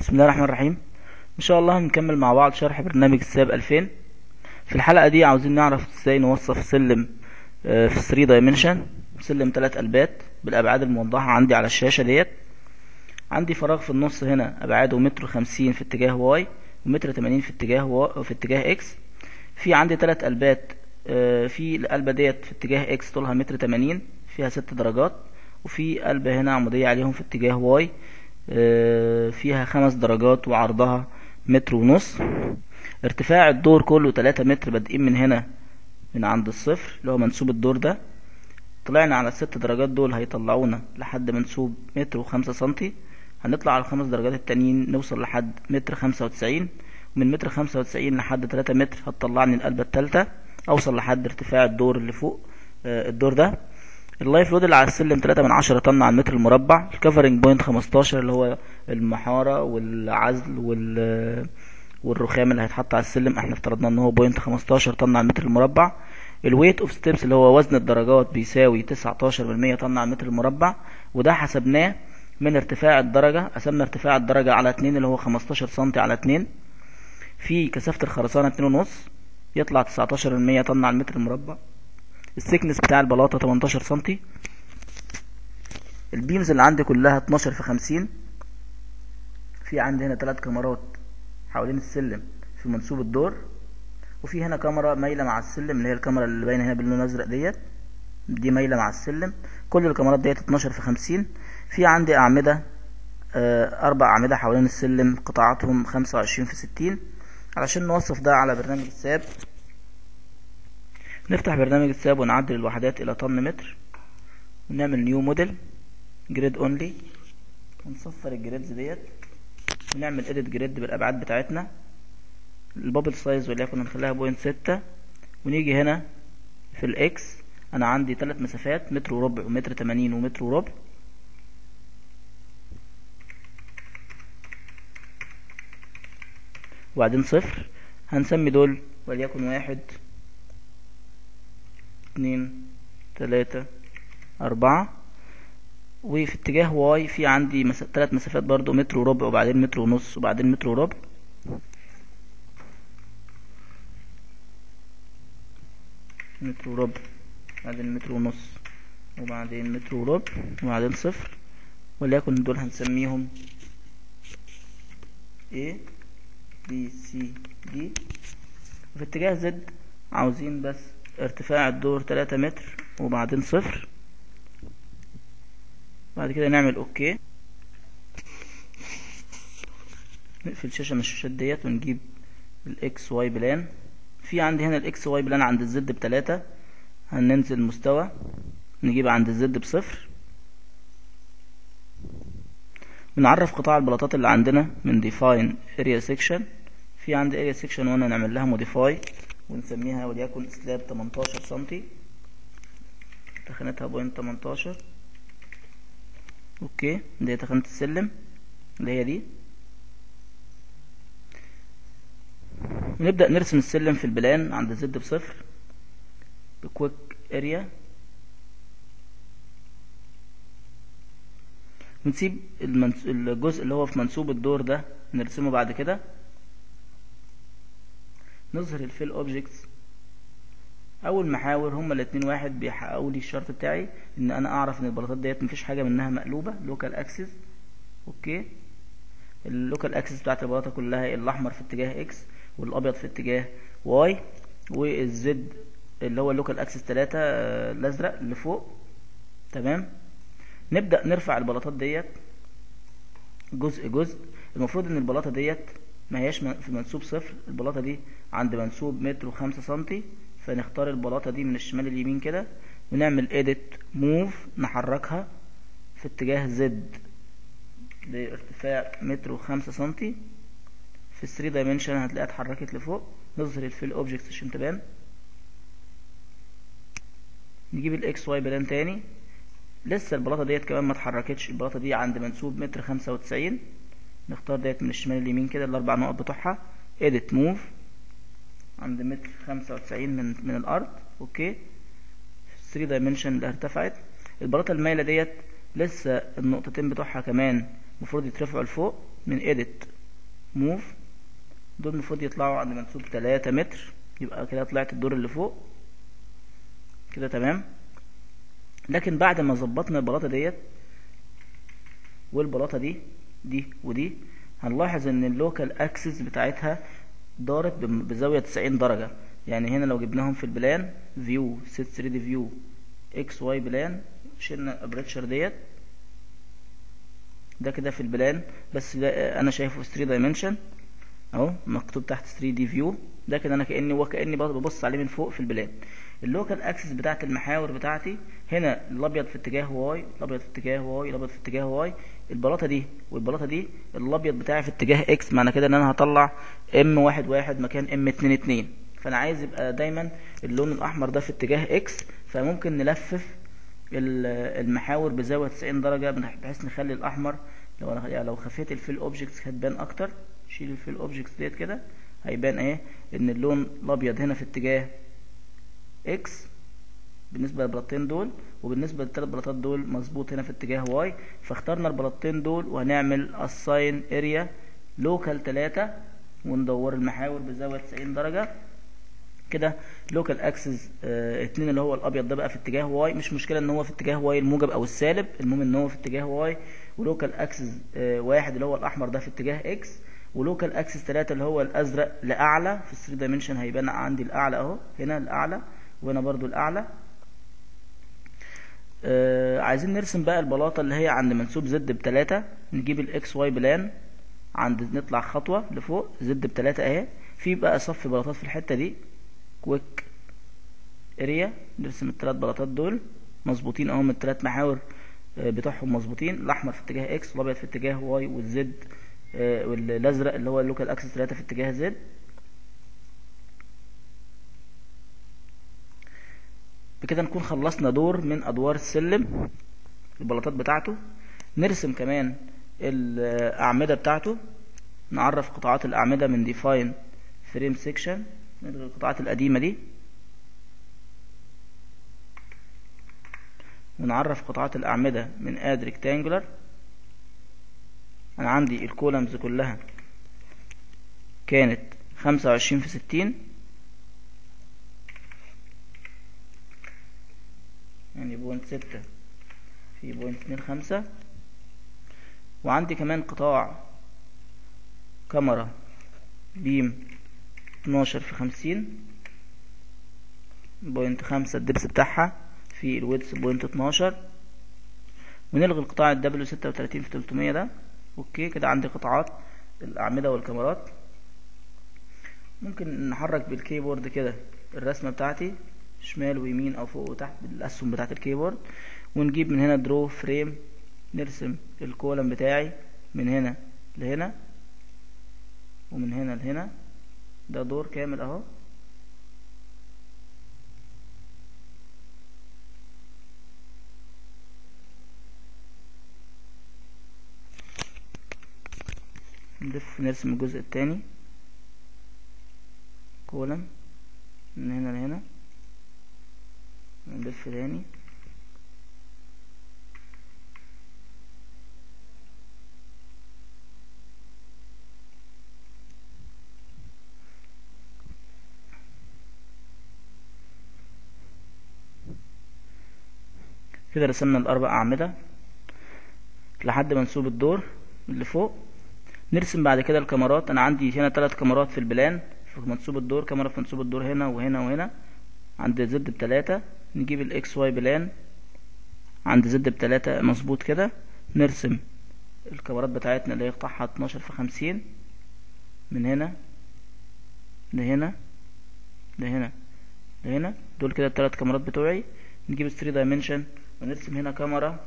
بسم الله الرحمن الرحيم ان شاء الله هنكمل مع بعض شرح برنامج الساب 2000 في الحلقة دي عاوزين نعرف ازاي نوصف سلم آه، في 3 دايمنشن سلم 3 قلبات بالابعاد الموضحة عندي على الشاشة ديت عندي فراغ في النص هنا ابعاده متر خمسين في اتجاه واي ومتر تمانين في اتجاه و... في اتجاه اكس في عندي تلات قلبات آه، في القلبة ديت في اتجاه اكس طولها متر تمانين فيها ست درجات وفي قلبة هنا عمودية عليهم في اتجاه واي آه، فيها خمس درجات وعرضها متر ونص ارتفاع الدور كله تلاتة متر بادئين من هنا من عند الصفر اللي هو منسوب الدور ده طلعنا على الست درجات دول هيطلعونا لحد منسوب متر وخمسة سنتي هنطلع على الخمس درجات التانيين نوصل لحد متر خمسة وتسعين ومن متر خمسة وتسعين لحد تلاتة متر هتطلعني القلبة التالتة أوصل لحد ارتفاع الدور اللي فوق آه، الدور ده اللايف لود اللي على السلم تلاتة من عشرة طن على المتر المربع الكفرنج بوينت خمستاشر اللي هو المحارة والعزل وال والرخام اللي هيتحط على السلم احنا افترضنا ان هو بوينت خمستاشر طن على المتر المربع الويت اوف ستيبس اللي هو وزن الدرجات بيساوي تسعتاشر بالمية طن على المتر المربع وده حسبناه من ارتفاع الدرجة قسمنا ارتفاع الدرجة على اتنين اللي هو خمستاشر سنتي على اتنين في كثافة الخرسانة اتنين ونص يطلع تسعتاشر بالمية طن على المتر المربع السكنس بتاع البلاطة 18 سنتي البيمز اللي عندي كلها 12 في 50 في عندي هنا ثلاث كاميرات حوالين السلم في منسوب الدور وفي هنا كاميرا مايلة مع السلم اللي هي الكاميرا اللي باينة هنا باللون الأزرق ديت دي مايلة مع السلم كل الكاميرات ديت 12 في 50 في عندي أعمدة آه، أربع أعمدة حوالين السلم قطاعاتهم 25 في 60 علشان نوصف ده على برنامج الساب نفتح برنامج الساب ونعدل الوحدات الى طن متر ونعمل نيو موديل جريد اونلي ونصفر الجريدز ديت ونعمل اديت جريد بالابعاد بتاعتنا البابل سايز وليكن هنخليها بوينت ستة ونيجي هنا في الاكس انا عندي ثلاث مسافات متر وربع ومتر تمانين ومتر وربع وبعدين صفر هنسمي دول وليكن واحد اتنين تلاتة أربعة وفي اتجاه واي في عندي مس... تلات مسافات برضو متر وربع وبعدين متر ونص وبعدين متر وربع متر وربع بعدين متر ونص وبعدين متر وربع وبعدين صفر وليكن دول هنسميهم A B C D في اتجاه زد عاوزين بس ارتفاع الدور تلاتة متر وبعدين صفر بعد كده نعمل اوكي نقفل شاشة من الشاشات ديت ونجيب الاكس واي بلان في عندي هنا الاكس واي بلان عند الزد بتلاتة هننزل مستوى نجيب عند الزد بصفر ونعرف قطاع البلاطات اللي عندنا من define area section في عندي area section وانا نعمل لها modify ونسميها وليكن سلاب 18 سنتي تخانتها بوينت 18 اوكي دي تخانة السلم اللي هي دي ونبدأ نرسم السلم في البلان عند زد بصفر بكويك اريا ونسيب المنس... الجزء اللي هو في منسوب الدور ده نرسمه بعد كده نظهر الفيل اوبجكتس اول محاور هما الاتنين واحد بيحققوا لي الشرط بتاعي ان انا اعرف ان البلاطات ديت مفيش حاجه منها مقلوبه لوكال اكسس اوكي اللوكال اكسس بتاعت البلاطه كلها الاحمر في اتجاه اكس والابيض في اتجاه واي والزد اللي هو اللوكال اكسس 3 الازرق اللي فوق تمام نبدا نرفع البلاطات ديت جزء جزء المفروض ان البلاطه ديت ما هياش في منسوب صفر البلاطه دي عند منسوب متر وخمسة سنتي فنختار البلاطه دي من الشمال اليمين كده ونعمل edit move نحركها في اتجاه زد لارتفاع متر وخمسة سنتي في ال 3 dimension هتلاقيها اتحركت لفوق نظهر الفيل اوبجكتس عشان تبان نجيب الاكس واي بلان تاني لسه البلاطه ديت كمان ما اتحركتش البلاطه دي عند منسوب متر خمسة وتسعين نختار ديت من الشمال اليمين كده الاربع نقط بتوعها edit move عند متر خمسة وتسعين من من الارض اوكي 3 dimension اللي ارتفعت البلاطه المايله ديت لسه النقطتين بتوعها كمان المفروض يترفعوا لفوق من edit موف دول المفروض يطلعوا عند منسوب تلاتة متر يبقى كده طلعت الدور اللي فوق كده تمام لكن بعد ما ظبطنا البلاطة ديت والبلاطة دي دي ودي هنلاحظ ان اللوكال اكسس بتاعتها دارت بم- بزاوية 90 درجة يعني هنا لو جبناهم في البلان فيو ست 3 دي فيو اكس واي بلان شلنا الابريتشر ديت ده كده في البلان بس ده انا شايفه في 3 دايمنشن اهو مكتوب تحت 3 دي فيو ده كده انا كاني وكاني ببص عليه من فوق في البلان اللوكال اكسس بتاعت المحاور بتاعتي هنا الابيض في اتجاه واي الابيض في اتجاه واي الابيض في اتجاه واي البلاطه دي والبلاطه دي الابيض بتاعي في اتجاه اكس معنى كده ان انا هطلع ام واحد واحد مكان ام اتنين اتنين فانا عايز يبقى دايما اللون الاحمر ده في اتجاه اكس فممكن نلفف ال- المحاور بزاويه 90 درجه بحيث نخلي الاحمر لو انا يعني لو خفيت الفيل اوبجكتس هتبان اكتر شيل الفيل اوبجكتس ديت كده هيبان ايه ان اللون الابيض هنا في اتجاه اكس بالنسبه للبلاطين دول وبالنسبه للثلاث بلاطات دول مظبوط هنا في اتجاه واي فاخترنا البلاطين دول وهنعمل اساين اريا لوكال 3 وندور المحاور بزاويه 90 درجه كده لوكال اكسس اتنين اللي هو الابيض ده بقى في اتجاه واي مش مشكله ان هو في اتجاه واي الموجب او السالب المهم ان هو في اتجاه واي ولوكال اكسس واحد اللي هو الاحمر ده في اتجاه اكس ولوكال اكسس 3 اللي هو الازرق لاعلى في 3 دايمنشن هيبان عندي الاعلى اهو هنا الاعلى وهنا برضو الاعلى آه عايزين نرسم بقى البلاطه اللي هي عند منسوب زد بتلاتة نجيب الاكس واي بلان عند نطلع خطوه لفوق زد بتلاتة اهي في بقى صف بلاطات في الحته دي كويك اريا نرسم الثلاث بلاطات دول مظبوطين اهم الثلاث محاور آه، بتوعهم مظبوطين الاحمر في اتجاه اكس والابيض في اتجاه واي والزد آه، والازرق اللي هو اللوكال اكسس 3 في اتجاه زد بكده نكون خلصنا دور من ادوار السلم البلاطات بتاعته نرسم كمان الاعمده بتاعته نعرف قطاعات الاعمده من ديفاين فريم سيكشن نلغي القطاعات القديمه دي ونعرف قطاعات الاعمده من اد ريكتانجولار انا عندي الكولمز كلها كانت خمسة وعشرين في ستين يعني بوينت ستة في بوينت اتنين خمسة وعندي كمان قطاع كاميرا بيم اتناشر في خمسين بوينت خمسة الدبس بتاعها في الويدث بوينت اتناشر ونلغي القطاع الدبليو ستة وتلاتين في تلتمية ده اوكي كده عندي قطاعات الأعمدة والكاميرات ممكن نحرك بالكيبورد كده الرسمة بتاعتي شمال ويمين او فوق وتحت بالاسهم بتاعت الكيبورد ونجيب من هنا درو فريم نرسم الكولم بتاعي من هنا لهنا ومن هنا لهنا ده دور كامل اهو نلف نرسم الجزء التاني كولم من هنا لهنا نلف تاني كده رسمنا الأربع أعمدة لحد منسوب الدور اللي فوق نرسم بعد كده الكاميرات أنا عندي هنا ثلاث كاميرات في البلان في منسوب الدور كاميرا في منسوب الدور هنا وهنا وهنا عند زد بتلاتة نجيب الاكس واي بلان عند زد بتلاتة مظبوط كده نرسم الكاميرات بتاعتنا اللي هي قطعها اتناشر في خمسين من هنا لهنا لهنا لهنا دول كده التلات كاميرات بتوعي نجيب 3 دايمنشن ونرسم هنا كاميرا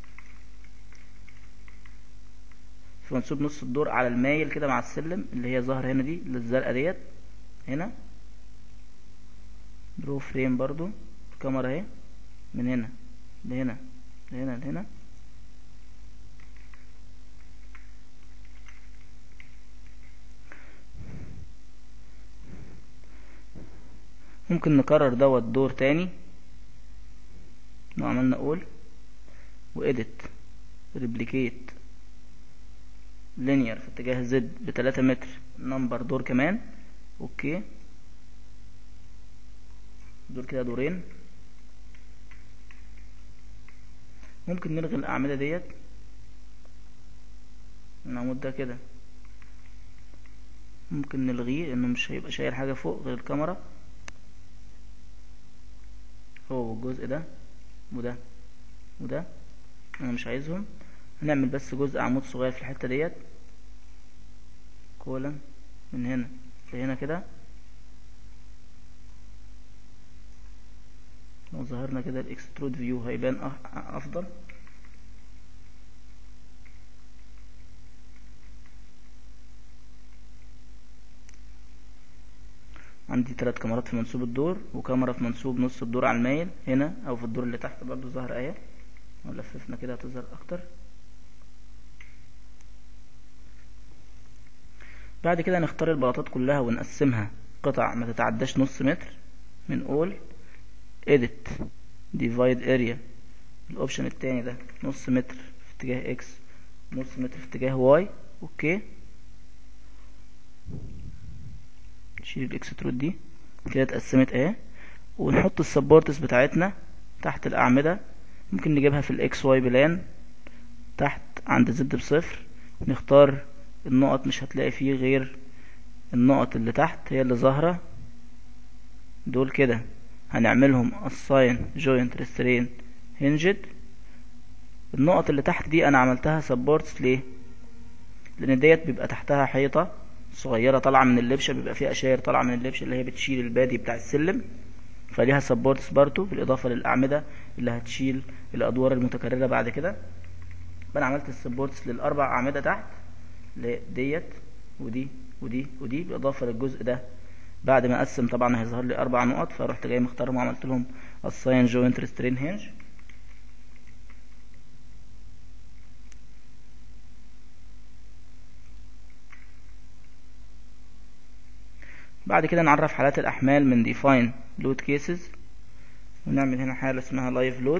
في منسوب نص الدور على المايل كده مع السلم اللي هي ظاهرة هنا دي اللي الزرقاء ديت هنا درو فريم برضو الكاميرا اهي من هنا لهنا لهنا لهنا ممكن نكرر دوت دور تاني لو عملنا اقول واديت ريبليكيت لينير في اتجاه زد بتلاتة متر نمبر دور كمان اوكي دول كده دورين ممكن نلغي الأعمدة ديت العمود ده كده ممكن نلغيه لأنه مش هيبقى شايل حاجة فوق غير الكاميرا هو الجزء ده وده وده أنا مش عايزهم هنعمل بس جزء عمود صغير في الحتة ديت كولن من هنا لهنا كده لو ظهرنا كده الاكسترود فيو هيبان افضل عندي ثلاث كاميرات في منسوب الدور وكاميرا في منسوب نص الدور على المايل هنا او في الدور اللي تحت برضو ظهر اهي لو لففنا كده هتظهر اكتر بعد كده نختار البلاطات كلها ونقسمها قطع ما تتعداش نص متر من اول edit divide area الاوبشن التاني ده نص متر في اتجاه اكس نص متر في اتجاه واي اوكي نشيل الاكسترود دي كده اتقسمت اهي ونحط السبورتس بتاعتنا تحت الاعمده ممكن نجيبها في الاكس واي بلان تحت عند زد بصفر نختار النقط مش هتلاقي فيه غير النقط اللي تحت هي اللي ظاهره دول كده هنعملهم assign joint restraint hinged النقط اللي تحت دي انا عملتها supports ليه لان ديت بيبقى تحتها حيطة صغيرة طالعة من اللبشة بيبقى فيها اشاير طالعة من اللبشة اللي هي بتشيل البادي بتاع السلم فليها supports برضو بالاضافة للاعمدة اللي هتشيل الادوار المتكررة بعد كده فانا عملت السبورتس للاربع اعمدة تحت ديت ودي ودي ودي بالاضافة للجزء ده بعد ما اقسم طبعا هيظهر لي اربع نقط فرحت جاي مختارهم وعملت لهم assign joint restraint hinge بعد كده نعرف حالات الاحمال من define load cases ونعمل هنا حالة اسمها live load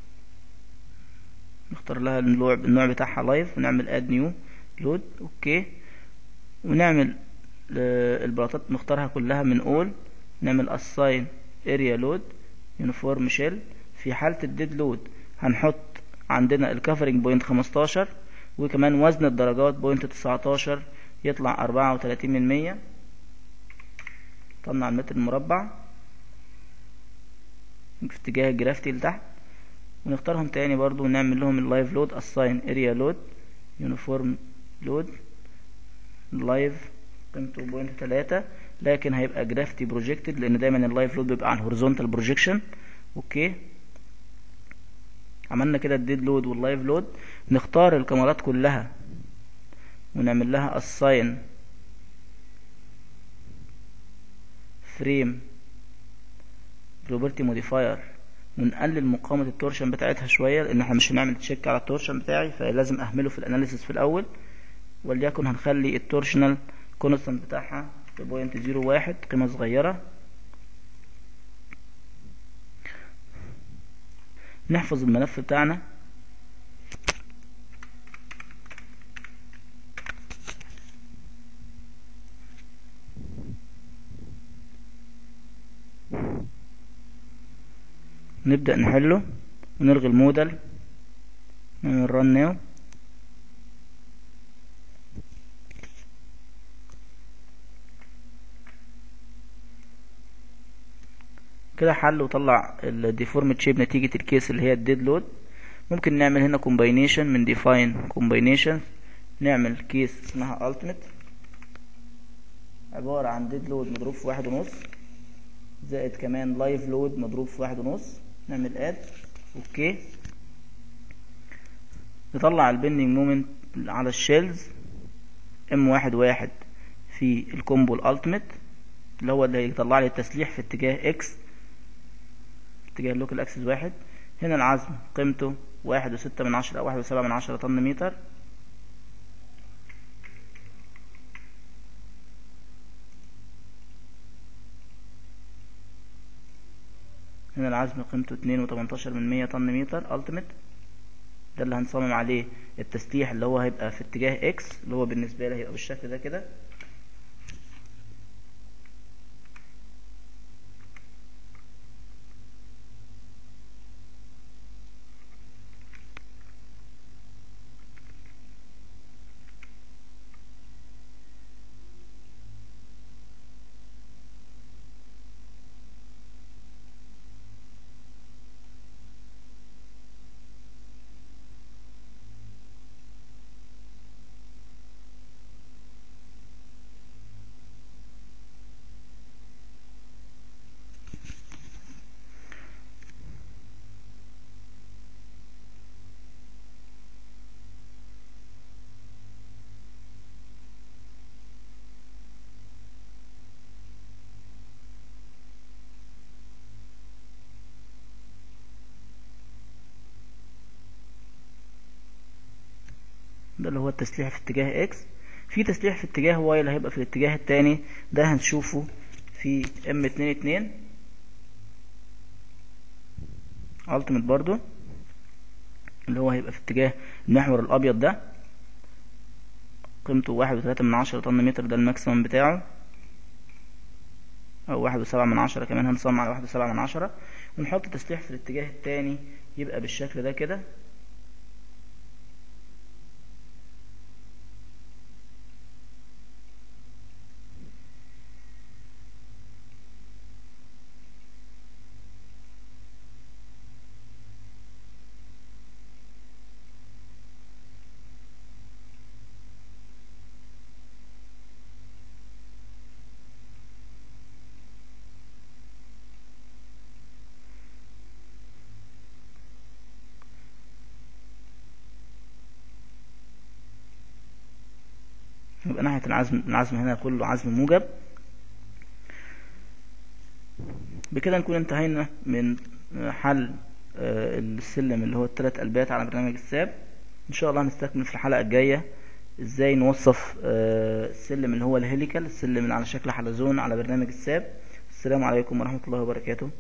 نختار لها النوع النوع بتاعها live ونعمل add new load اوكي ونعمل البلاطات نختارها كلها من all نعمل assign area load uniform shell في حالة الديد لود هنحط عندنا الكفرنج بوينت 15 وكمان وزن الدرجات بوينت 19 يطلع 34 من 100 طلع المتر المربع في اتجاه الجرافتي لتحت ونختارهم تاني برضو ونعمل لهم اللايف لود assign area load uniform load لايف قيمته بوينت تلاتة لكن هيبقى جرافتي بروجيكتد لان دايما اللايف لود بيبقى عن هوريزونتال بروجيكشن اوكي عملنا كده الديد لود واللايف لود نختار الكاميرات كلها ونعمل لها assign فريم بروبرتي موديفاير ونقلل مقاومة التورشن بتاعتها شوية لان احنا مش هنعمل تشيك على التورشن بتاعي فلازم اهمله في الاناليسيس في الاول وليكن هنخلي التورشنال كونستانت بتاعها بوينت زيرو واحد قيمة صغيرة نحفظ الملف بتاعنا نبدأ نحله ونلغي المودل نعمل رن ناو كده حل وطلع الديفورمد شيب نتيجة الكيس اللي هي الديد لود ممكن نعمل هنا كومباينيشن من ديفاين كومباينيشن نعمل كيس اسمها التيميت عبارة عن ديد لود مضروب في واحد ونص زائد كمان لايف لود مضروب في واحد ونص نعمل اد اوكي نطلع البندنج مومنت على الشيلز ام واحد واحد في الكومبو الالتيميت اللي هو اللي هيطلع لي التسليح في اتجاه اكس اتجاه اللوكال اكسس واحد هنا العزم قيمته واحد وستة من عشرة او واحد وسبعة من عشرة طن متر هنا العزم قيمته اتنين وتمنتاشر من مية طن متر التيميت ده اللي هنصمم عليه التسليح اللي هو هيبقى في اتجاه اكس اللي هو بالنسبة لي هيبقى بالشكل ده كده ده اللي هو التسليح في اتجاه اكس في تسليح في اتجاه واي اللي هيبقى في الاتجاه التاني ده هنشوفه في ام اتنين اتنين التيميت برضو اللي هو هيبقى في اتجاه المحور الابيض ده قيمته واحد وتلاتة من عشرة طن متر ده الماكسيمم بتاعه او واحد وسبعة من عشرة كمان هنصمم على واحد وسبعة من عشرة ونحط تسليح في الاتجاه التاني يبقى بالشكل ده كده يبقى ناحية العزم العزم هنا كله عزم موجب بكده نكون انتهينا من حل آه، السلم اللي هو الثلاث قلبات على برنامج الساب ان شاء الله هنستكمل في الحلقة الجاية ازاي نوصف آه، السلم اللي هو الهيليكال السلم اللي على شكل حلزون على برنامج الساب السلام عليكم ورحمة الله وبركاته